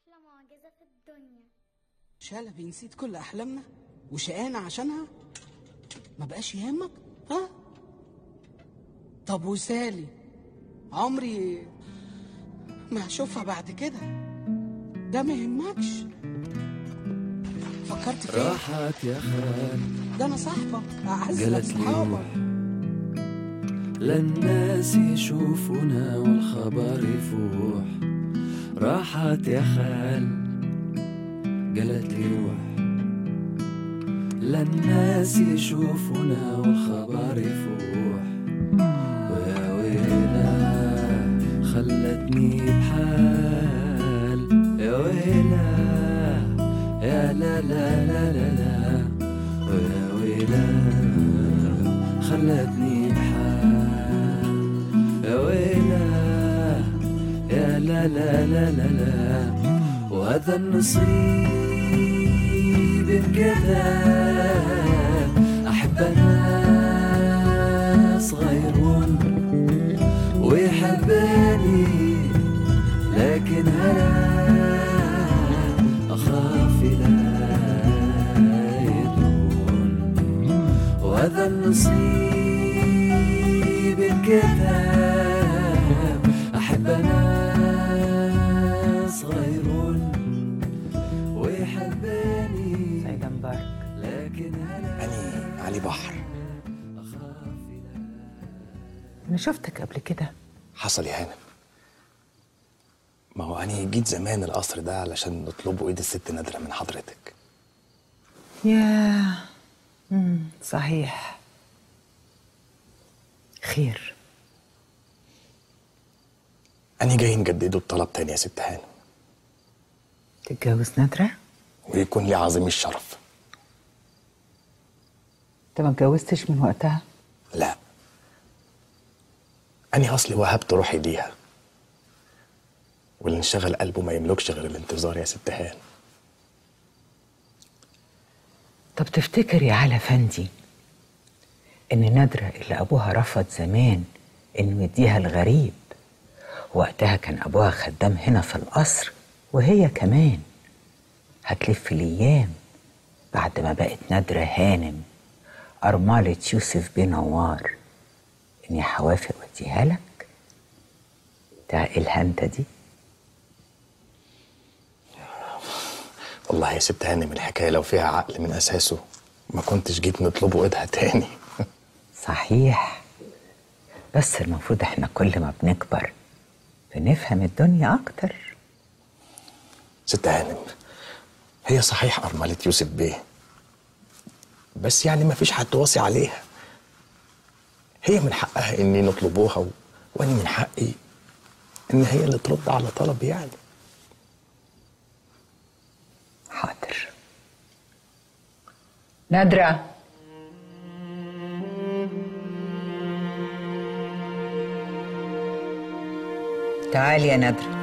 أحلى معجزة في الدنيا شلبي نسيت كل احلامنا وشقانا عشانها ما بقاش يهمك ها طب وسالي عمري ما هشوفها بعد كده ده ما يهمكش فكرت في ايه راحت يا خال ده انا صاحبك اعز قالت لي اصحابك للناس يشوفونا والخبر يفوح راحت يا خال قالت لي روح للناس يشوفونا والخبر يفوح ويا ويلا خلتني بحال يا ويلا يا لا لا لا لا لا ويا ويلا خلتني بحال يا ويلا يا لا لا لا لا لا وهذا النصيب كذا أحب أنا صغيرون ويحبني لكن أنا أخاف لا يدون وهذا النصيب الكتاب أحب أنا صغيرون ويحبني سيدة مبارك لكن أنا أني علي بحر أنا شفتك قبل كده حصل يا هانم ما هو أنا جيت زمان القصر ده علشان نطلبوا إيد الست نادرة من حضرتك يا مم. صحيح خير أنا جاي نجدده الطلب تاني يا ست هانم تتجوز نادرة؟ ويكون لي عظيم الشرف انت ما اتجوزتش من وقتها؟ لا أنا أصلي وهبت روحي ليها واللي انشغل قلبه ما يملكش غير الانتظار يا ست هانم طب تفتكر يا علا فندي ان نادرة اللي ابوها رفض زمان انه يديها الغريب وقتها كان ابوها خدام هنا في القصر وهي كمان هتلف الايام بعد ما بقت نادرة هانم أرملة يوسف بن نوار إني هوافق وأديها لك تعقلها أنت دي والله يا ست هانم الحكاية لو فيها عقل من أساسه ما كنتش جيت نطلبه إيدها تاني صحيح بس المفروض احنا كل ما بنكبر بنفهم الدنيا أكتر ست هانم هي صحيح أرملة يوسف بيه بس يعني ما فيش حد واصي عليها هي من حقها إني نطلبوها و... وأنا من حقي إن هي اللي ترد على طلبي يعني حاضر نادرة تعالي يا نادرة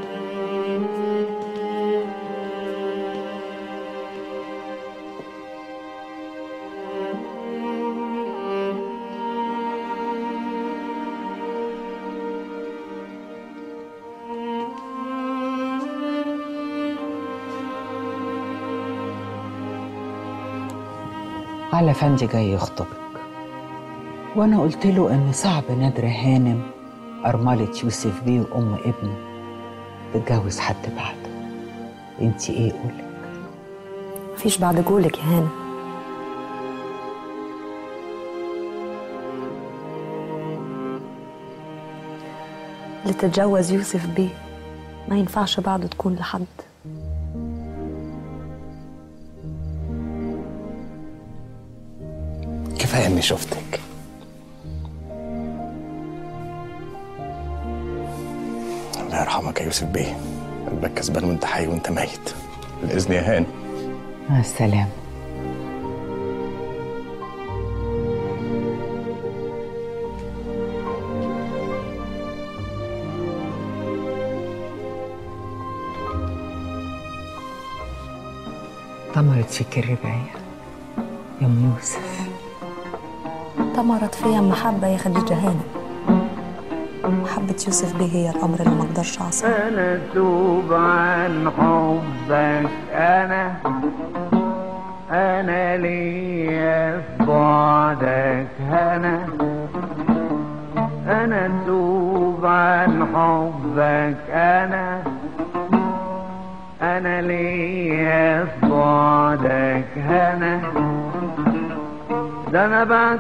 على فندي جاي يخطبك وانا قلت له ان صعب نادرة هانم أرملة يوسف بيه وأم ابنه تتجوز حد بعده انتي ايه قولك مفيش بعد قولك يا هانم اللي تتجوز يوسف بيه ما ينفعش بعده تكون لحد كفاية إني شفتك الله يرحمك يا يوسف بيه قلبك كسبان وانت حي وانت ميت بالإذن يا هانم مع السلامة طمرت فيك الرباية يا ام يوسف طمرت فيها المحبة يا خديجة هانم محبة يوسف بيه هي الأمر اللي ما أقدرش أعصاه انا توب عن حبك انا انا ليا في بعدك هنا انا توب عن حبك انا انا ليا في بعدك هنا ده انا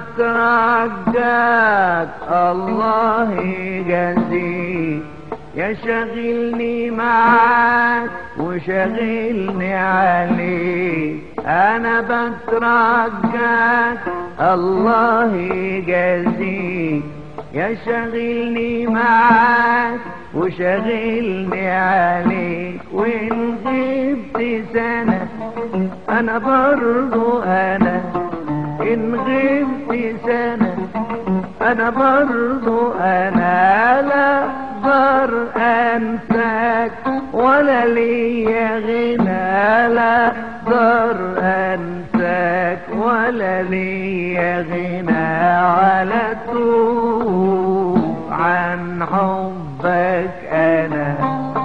بترجاك الله يجازيك يا شاغلني معاك وشاغلني عليك انا بترجاك الله يجازيك يا شاغلني معاك وشاغلني عليك وان غبت سنة انا برضو انا ان غبت سنة انا برضو انا لا اقدر انساك ولا ليا غنى لا اقدر انساك ولا ليا غنى ولا توب عن حبك انا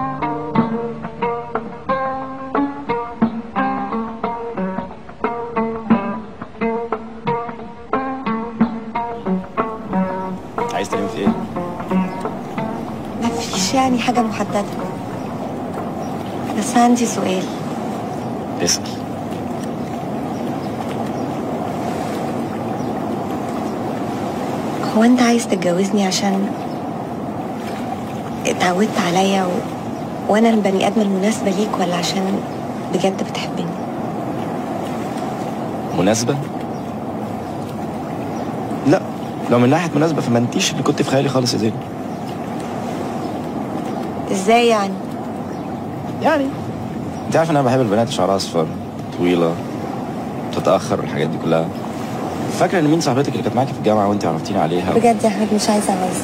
عايز تعمل في ايه؟ مفيش يعني حاجة محددة بس عندي سؤال اسأل هو أنت عايز تتجوزني عشان اتعودت عليا و... وأنا البني آدم المناسبة ليك ولا عشان بجد بتحبني مناسبة؟ لا لو من ناحية مناسبة فما انتيش اللي كنت في خيالي خالص يا زين إزاي يعني يعني انت عارف ان انا بحب البنات شعرها اصفر طويلة تتأخر والحاجات دي كلها فاكرة ان مين صاحبتك اللي كانت معاكي في الجامعة وانت عرفتيني عليها بجد يا أحمد مش عايزة أعوز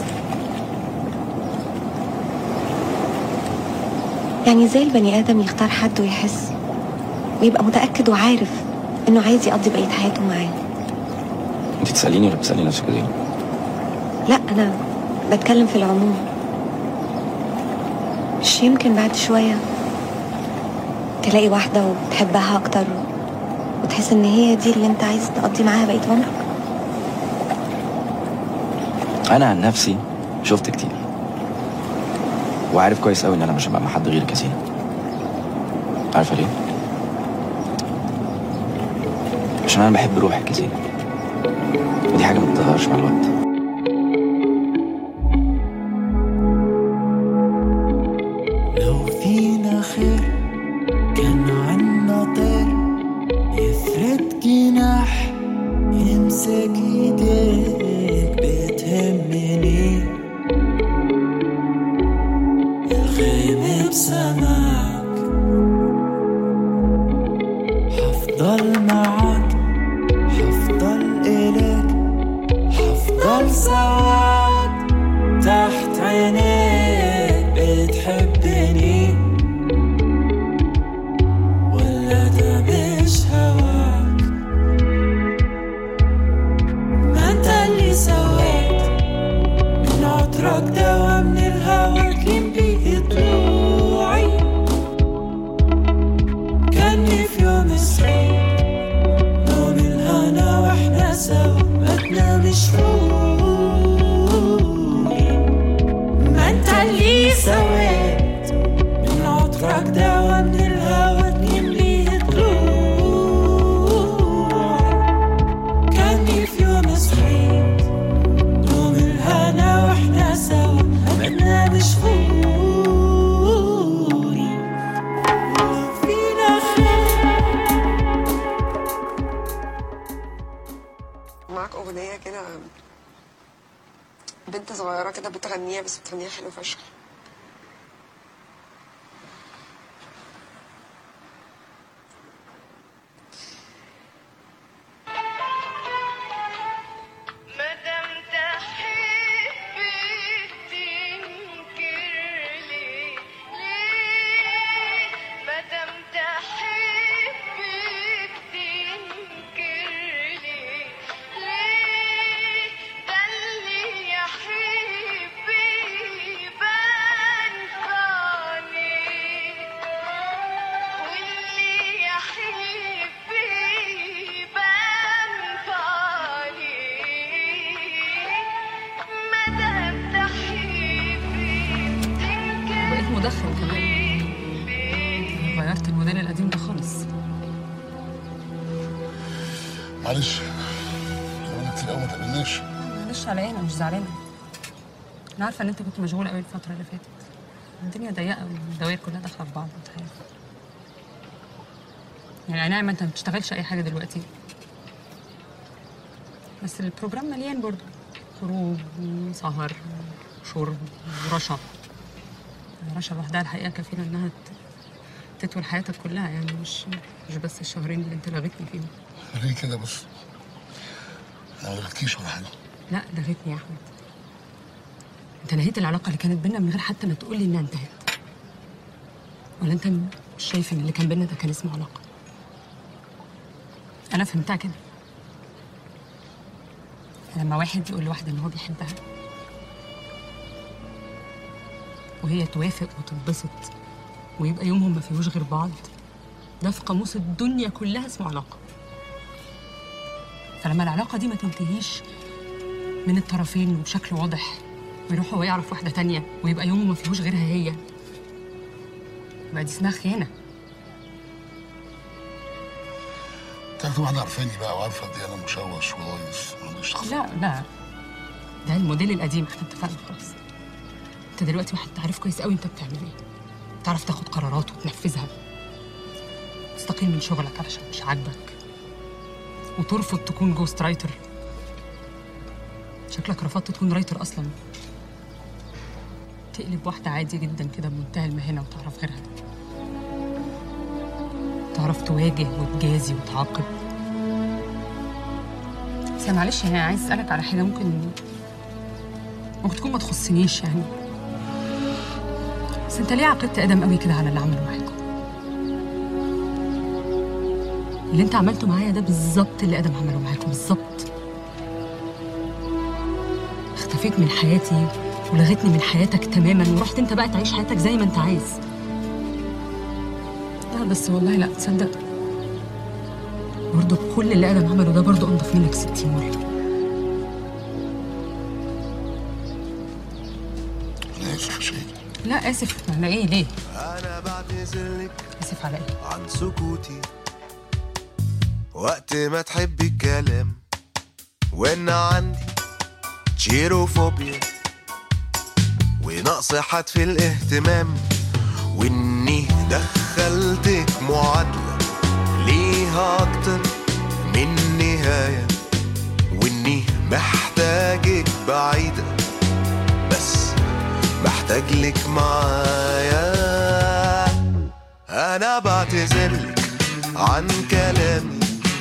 يعني ازاي البني آدم يختار حد ويحس ويبقى متأكد وعارف إنه عايز يقضي بقية حياته معاه انت تسأليني ولا بتسألي نفسك يا زين لا أنا بتكلم في العموم مش يمكن بعد شوية تلاقي واحدة وتحبها أكتر وتحس إن هي دي اللي أنت عايز تقضي معاها بقية عمرك انا عن نفسي شفت كتير وعارف كويس قوي ان انا مش هبقى مع حد غيرك يا زينة عارفة ليه؟ عشان انا بحب روحك يا زينة ودي حاجة ما بتتغيرش مع الوقت لو فينا خير كان عنا طير يفرد جناح يمسك ايديك بتهمني الخيمة بسماك حفضل معاك حفضل إليك حفضل سواك تحت عينيك بتحبني ولا ده مش هواك ما انت اللي سويت من عطرك دوا من الهوا تلم بيه طلوعي كاني في يوم صحيت نوم الهنا واحنا سوا ما تنامش روحي ما انت اللي سويت من عطرك دوا من الهوا تنين بيه طلوعي كاني في يوم صحيت نوم الهنا واحنا سوا ما تنامش فوري لو فينا خير معاك أغنية كده بنت صغيرة كده بتغنيها بس بتغنيها حلو فشخ مادام تحبي تنكر ليه ليه مادام تحبي تنكر ليه ليه ده اللي يحب تدخل كمان غيرت الموديل القديم ده خالص معلش بقالنا كتير قوي ما تقابلناش معلش على ايه انا مش زعلانه انا عارفه ان انت كنت مشغول قوي الفتره اللي فاتت الدنيا ضيقه والدوائر كلها داخله في بعض متهيألي يعني أي نعم انت ما بتشتغلش اي حاجه دلوقتي بس البروجرام مليان برضو خروج وسهر وشرب ورشا رشا لوحدها الحقيقه كفيله انها ت- تطول حياتك كلها يعني مش مش بس الشهرين اللي انت لغيتني فيهم ليه كده بس انا ما لغتكيش ولا حاجه لا لغيتني يا احمد انت نهيت العلاقه اللي كانت بينا من غير حتى ما تقول لي انها انتهت ولا انت م- مش شايف ان اللي كان بينا ده كان اسمه علاقه انا فهمتها كده لما واحد يقول لواحده ان هو بيحبها وهي توافق وتنبسط ويبقى يومهم ما فيهوش غير بعض ده في قاموس الدنيا كلها اسمه علاقه فلما العلاقه دي ما تنتهيش من الطرفين وبشكل واضح ويروح هو يعرف واحده تانية ويبقى يومه ما فيهوش غيرها هي يبقى دي اسمها خيانه تعرف واحده عارفاني بقى وعارفه قد ايه انا مشوش ولايص ما عنديش شخص لا لا ده الموديل القديم احنا اتفقنا خلاص انت دلوقتي واحد تعرف كويس قوي انت بتعمل ايه تعرف تاخد قرارات وتنفذها تستقيل من شغلك علشان مش عاجبك وترفض تكون جوست رايتر شكلك رفضت تكون رايتر اصلا تقلب واحدة عادي جدا كده بمنتهى المهنة وتعرف غيرها تعرف تواجه وتجازي وتعاقب بس معلش يعني عايز اسالك على حاجه ممكن ممكن تكون ما تخصنيش يعني بس انت ليه عقدت ادم قوي كده على اللي عمله معاكم اللي انت عملته معايا ده بالظبط اللي ادم عمله معاكم بالظبط اختفيت من حياتي ولغيتني من حياتك تماما ورحت انت بقى تعيش حياتك زي ما انت عايز لا بس والله لا تصدق برضه كل اللي ادم عمله ده برضه انضف منك 60 مره انا اسف يا شيخ لا اسف على ايه ليه انا بعتذرلك اسف على ايه عن سكوتي وقت ما تحبي الكلام وان عندي تشيروفوبيا ونقص حد في الاهتمام واني دخلتك معادلة ليها اكتر من نهاية واني محتاجك بعيدة بس محتاج لك معايا انا بعتذرلك عن كلامي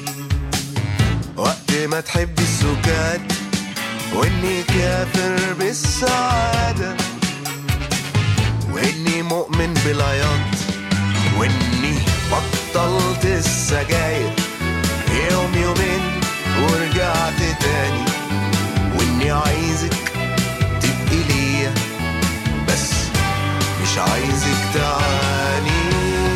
وقت ما تحبي السكات واني كافر بالسعادة واني مؤمن بالعياط واني بطلت السجاير يوم يومين ورجعت تاني واني عايزك تبقي ليا بس مش عايزك تعاني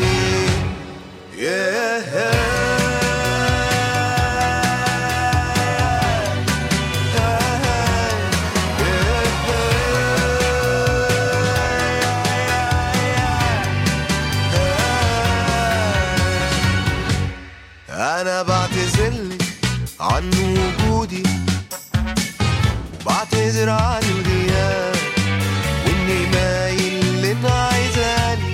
انا بعتذرلك عن وجودي وبعتذر عن الغياب واني مايل لنا عايزاني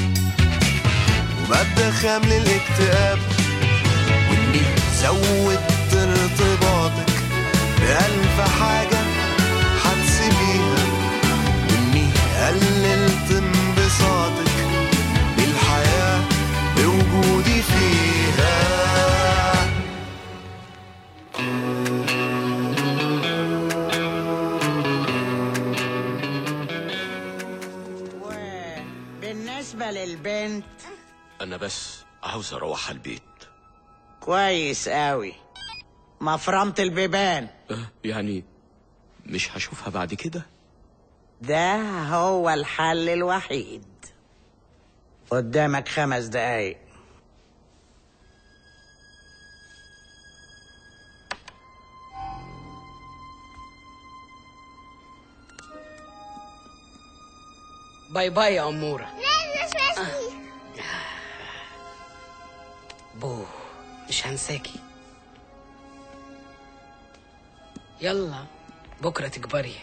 وببدا خامل الاكتئاب واني زودت ارتباطك بألف حاجة هتسيبيها واني قللت انبساطك بالحياة بوجودي فيها بالنسبة للبنت أنا بس عاوز أروح على البيت كويس قوي مفرمة البيبان أه يعني مش هشوفها بعد كده ده هو الحل الوحيد قدامك خمس دقايق باي باي يا أمورة بو مش هنساكي يلا بكرة تكبري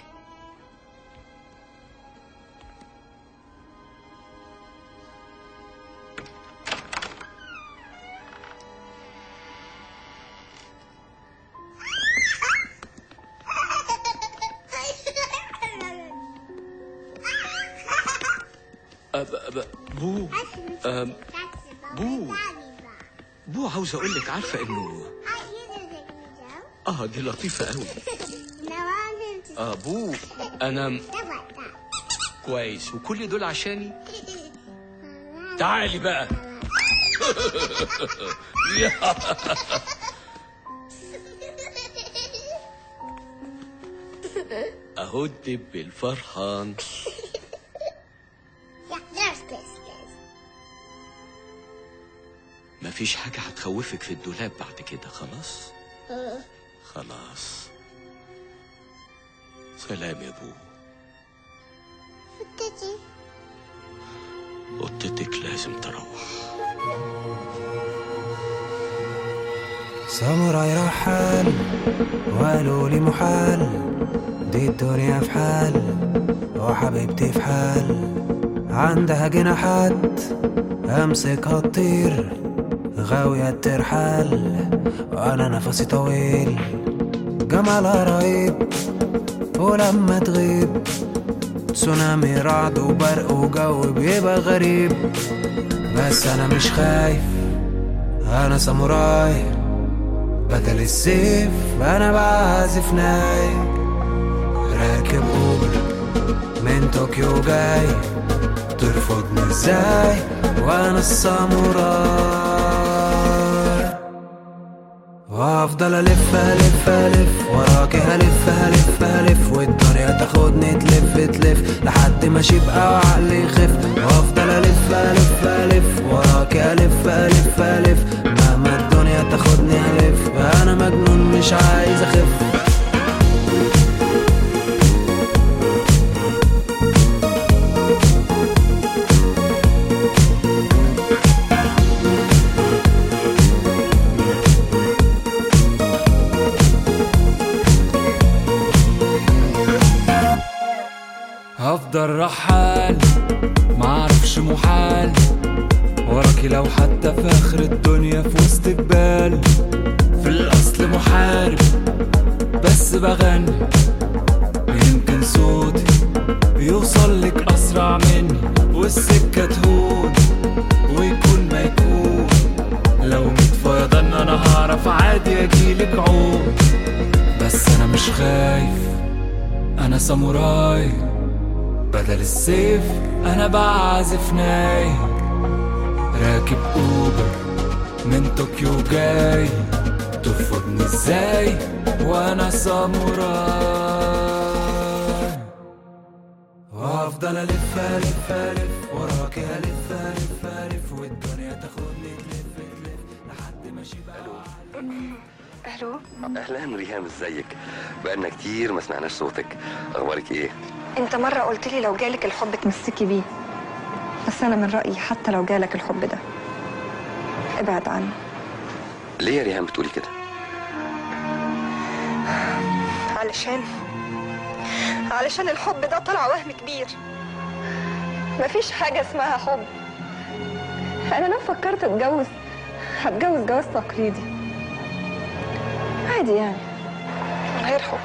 أب أب بو أم بو بو عاوز اقول لك عارفه انه اه دي لطيفه قوي اه بو انا كويس وكل دول عشاني تعالي بقى يا. اهو الدب الفرحان مفيش حاجة هتخوفك في الدولاب بعد كده خلاص خلاص سلام يا بو قطتك لازم تروح ساموراي رحال وقالوا لي محال دي الدنيا في حال وحبيبتي في حال عندها جناحات امسكها تطير غاوية ترحال وانا نفسي طويل جمالها رهيب ولما تغيب تسونامي رعد وبرق وجو بيبقى غريب بس انا مش خايف انا ساموراي بدل السيف انا بعزف ناي راكب اوبر من طوكيو جاي ترفضني ازاي وانا الساموراي وافضل الف الف الف وراكي هلف هلف هلف والدنيا تاخدني تلف تلف لحد ما اشيبقى وعقلي يخف وافضل الف الف الف وراكي الف الف الف مهما الدنيا تاخدني الف انا مجنون مش عايز اخف هفضل رحال معرفش محال وراكي لو حتى في اخر الدنيا في وسط جبال في الاصل محارب بس بغني يمكن صوتي يوصل لك اسرع مني والسكه تهون ويكون ما يكون لو ميت فيضان انا هعرف عادي اجيلك عود بس انا مش خايف انا ساموراي بدل السيف انا بعزف ناي راكب اوبر من طوكيو جاي ترفضني ازاي وانا ساموراي وافضل الف الف الف وراكي الف الف الف والدنيا تاخدني تلف تلف لحد ما اشيبقى الو اهلا ريهام ازيك بقالنا كتير ما سمعناش صوتك اخبارك ايه انت مرة قلت لي لو جالك الحب تمسكي بيه بس انا من رأيي حتى لو جالك الحب ده ابعد عنه ليه يا ريهام بتقولي كده علشان علشان الحب ده طلع وهم كبير مفيش حاجة اسمها حب انا لو فكرت اتجوز هتجوز جواز تقليدي عادي يعني من غير حب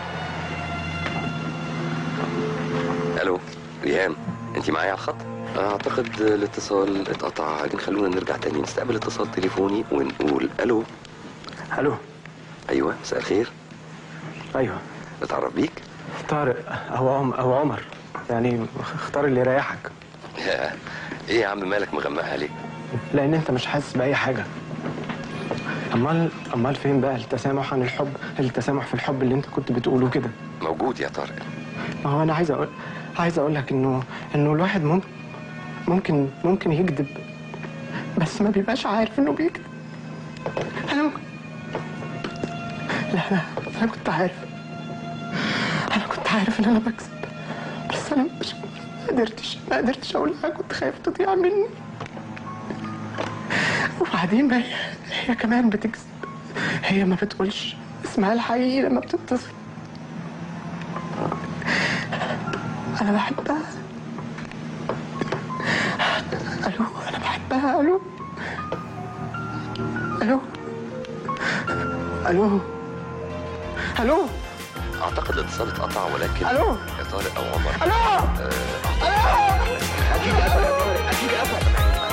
الو ريهام انت معايا على الخط اعتقد الاتصال اتقطع لكن خلونا نرجع تاني نستقبل اتصال تليفوني ونقول الو الو ايوه مساء الخير ايوه اتعرف بيك طارق او عم او عمر يعني اختار اللي يريحك يا ايه يا عم مالك مغمقها ليه لان انت مش حاسس باي حاجه امال امال فين بقى التسامح عن الحب التسامح في الحب اللي انت كنت بتقوله كده موجود يا طارق ما هو انا عايز اقول عايز اقول لك انه انه الواحد ممكن ممكن ممكن يكذب بس ما بيبقاش عارف انه بيكذب انا ممكن لا لا انا كنت عارف انا كنت عارف ان انا بكذب بس انا مش قدرتش ما قدرتش اقول لها كنت خايف تضيع مني وبعدين ما هي هي كمان بتكذب هي ما بتقولش اسمها الحقيقي لما بتتصل انا بحبها الو انا بحبها الو الو الو الو اعتقد الاتصال اتقطع ولكن ألو؟ يا طارق او عمر ألو؟ آه، اكيد قفل يا طارق اكيد قفل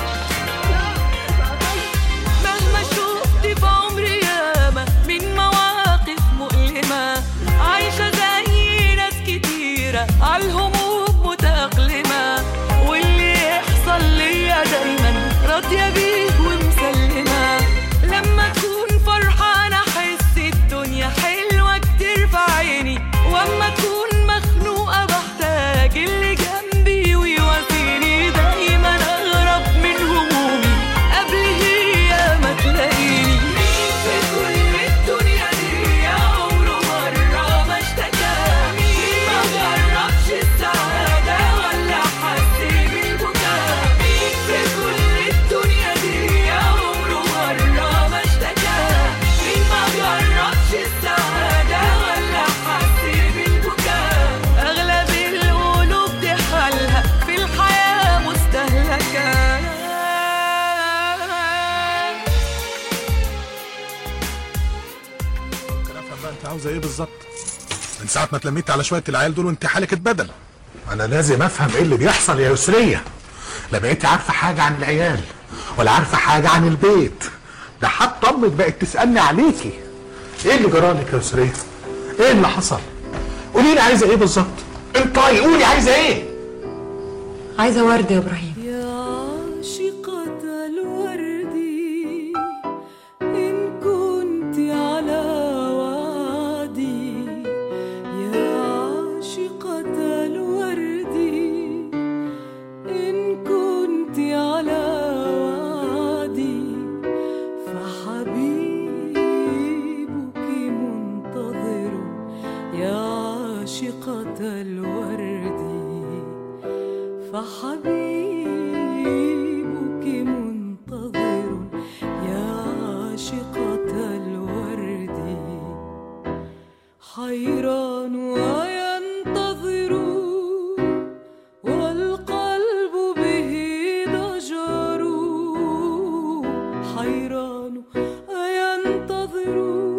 مهما شفت في عمري ياما من مواقف مؤلمة عايشة زي ناس كتيرة عالهموم متأقلمة واللي يحصل ليا دايما راضية بيه ومسلمة لما تكون فرحانة أحس الدنيا حلوة كتير في عيني واما اكون مخنوقة بحتاج اللي جنبي ويواسيني دايما اغرب من همومي قبل هي ما تلاقيني مين في كل الدنيا دي عمره مرة ما اشتكى مين ما جربش السعادة ولا حس بالبكاء مين في كل الدنيا دي عمره مرة ما اشتكى مين ما جربش السعادة ولا حس بالبكاء أغلب القلوب دي حالها في الحياة مستهلكة ممكن افهم بقى انت عاوزه ايه بالظبط من ساعه ما اتلميت على شويه العيال دول وانت حالك اتبدل انا لازم افهم ايه اللي بيحصل يا يسريه لا بقيتي عارفه حاجه عن العيال ولا عارفه حاجه عن البيت ده حتى امك بقت تسالني عليكي ايه اللي جرالك يا يسريه ايه اللي حصل قولي لي عايزه ايه بالظبط انطقي قولي عايزه ايه عايزة ورد يا إبراهيم يا عاشقة الورد إن كنت على وعدي يا عاشقة الورد إن كنت على وعدي فحبيبك منتظر يا عاشقة الورد فحبيبك منتظر يا عاشقة الورد حيران وينتظر والقلب به ضجر حيران وينتظر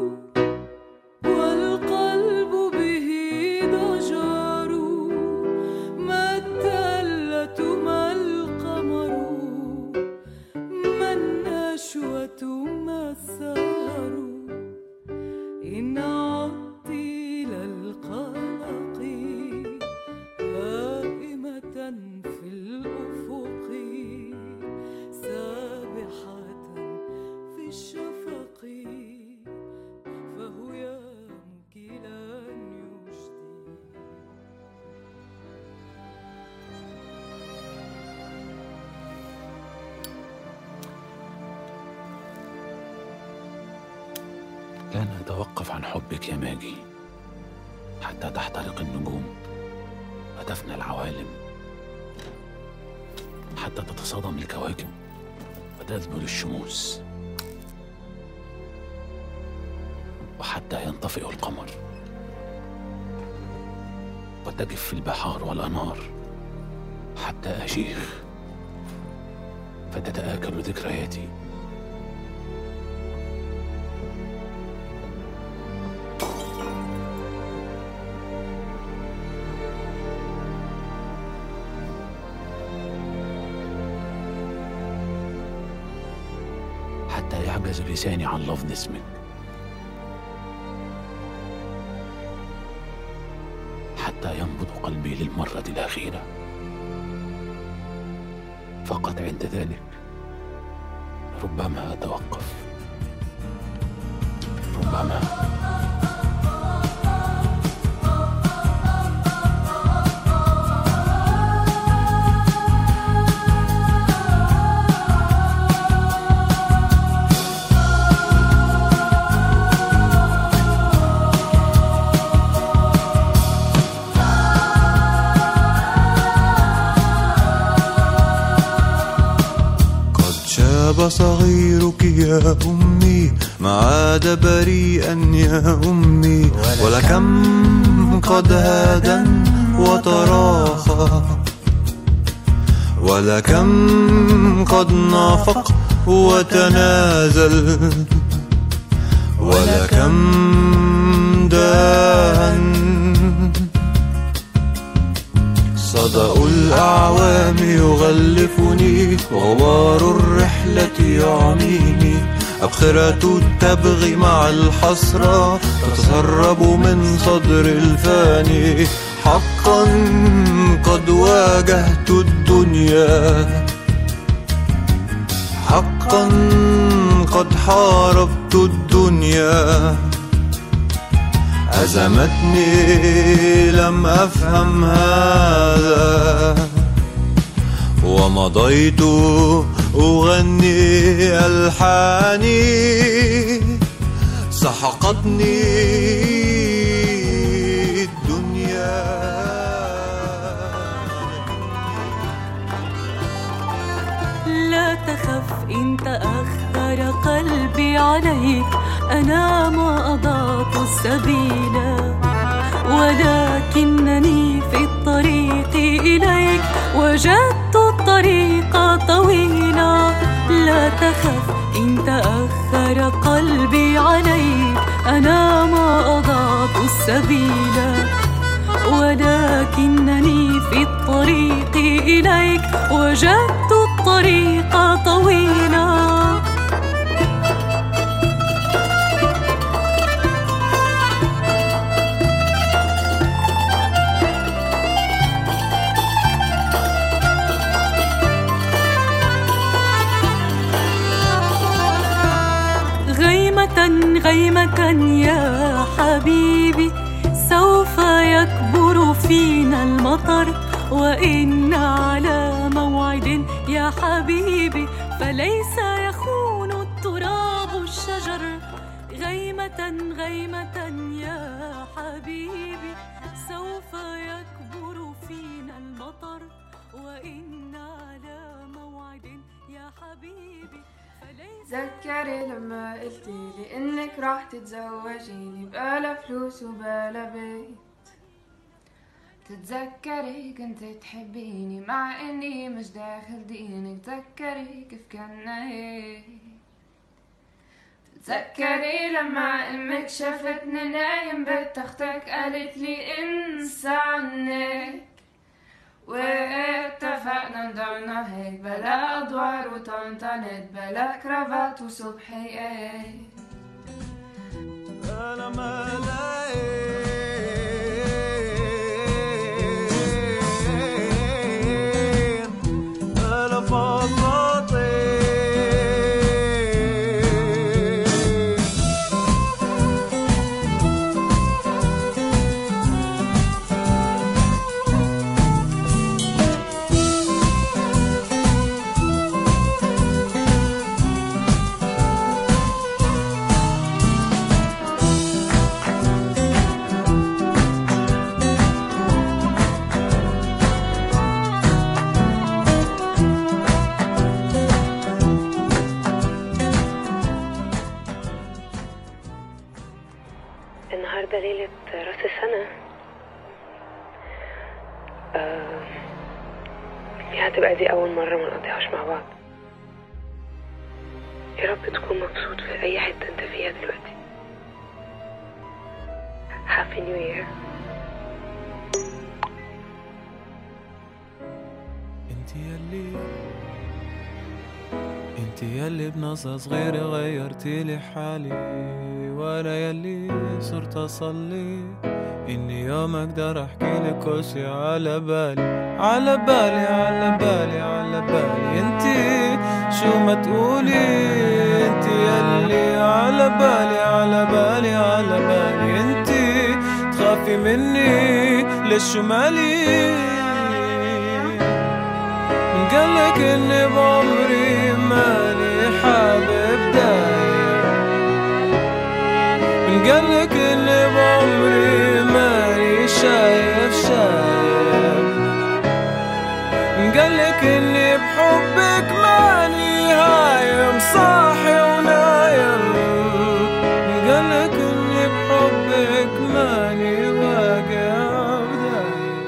والقلب به ضجر ما التلة ما القمر ما النشوة ما السهر إن عدت إلى القلق هائمة في الأفق سابحة في الشفق فهو يا مكلا يجدي لن أتوقف عن حبك يا ماجي حتى تحترق النجوم وتفنى العوالم حتى تتصادم الكواكب وتذبل الشموس وحتى ينطفئ القمر وتجف البحار والأنهار حتى أشيخ فتتآكل ذكرياتي حتى يعجز لساني عن لفظ اسمك حتى ينبض قلبي للمرة الأخيرة فقط عند ذلك ربما أتوقف ربما شاب صغيرك يا أمي ما عاد بريئا يا أمي ولكم قد هادى وتراخى ولكم قد نافق وتنازل ولكم دان صدأ الأعوام يغلفني غبار الرحلة يعميني أبخرة التبغ مع الحسرة تتسرب من صدر الفاني حقا قد واجهت الدنيا حقا قد حاربت الدنيا أزمتني لم أفهم هذا ومضيت أغني ألحاني سحقتني الدنيا لا تخف إن تأخر قلبي عليك أنا ما أضعت السبيل ولكنني في الطريق إليك وجدت الطريق طويلا لا تخف إن تأخر قلبي عليك أنا ما أضعت السبيل ولكنني في الطريق إليك وجدت الطريق طويلا غيمة غيمة يا حبيبي سوف يكبر فينا المطر وإن على موعد يا حبيبي فليس يخون التراب الشجر غيمة غيمة يا حبيبي سوف يكبر فينا المطر وإن على موعد يا حبيبي تذكري لما قلتي لي انك راح تتزوجيني بلا فلوس وبلا بيت تتذكري كنت تحبيني مع اني مش داخل دينك تذكري كيف كنا هيك تتذكري لما امك شافتني نايم بتختك قالت لي انسى عنك واتفقنا نضلنا هيك بلا ادوار وطنطنت بلا كرافات وصبحيات أنا ما لاقين أنا فضلتين النهاردة ليلة راس السنة آه، دي هتبقى دي أول مرة ما نقضيهاش مع بعض يا رب تكون مبسوط في أي حتة أنت فيها دلوقتي Happy New Year انت يلي انت يلي بنظرة صغيرة غيرتي لي حالي وانا يلي صرت اصلي اني يوم اقدر احكي لك كل شي على بالي على بالي على بالي على بالي انت شو ما تقولي انت يلي على بالي على بالي على بالي انت تخافي مني ليش شو مالي من قالك اني بعمري ماني حابب دايم من قالك اني بعمري ماني شايف شايف من قالك اني بحبك ماني هايم صاحي ونايم قالك اني بحبك ماني واقع بدايم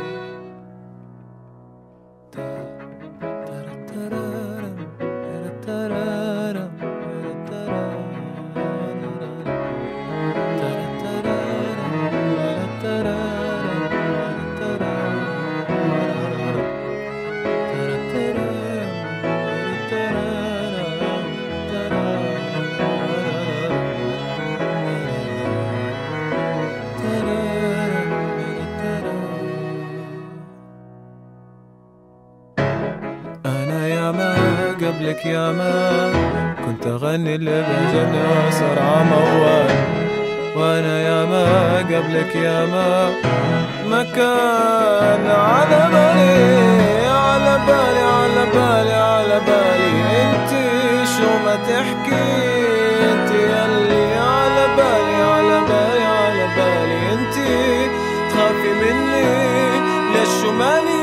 أنا يا ما قبلك يا ما كنت أغني اللي بجني وأسرع موال وأنا يا ما قبلك يا ما ما كان على بالي على بالي على بالي على بالي انت شو ما تحكي انت يلي على بالي على بالي على بالي انت تخافي مني ليش شو مالي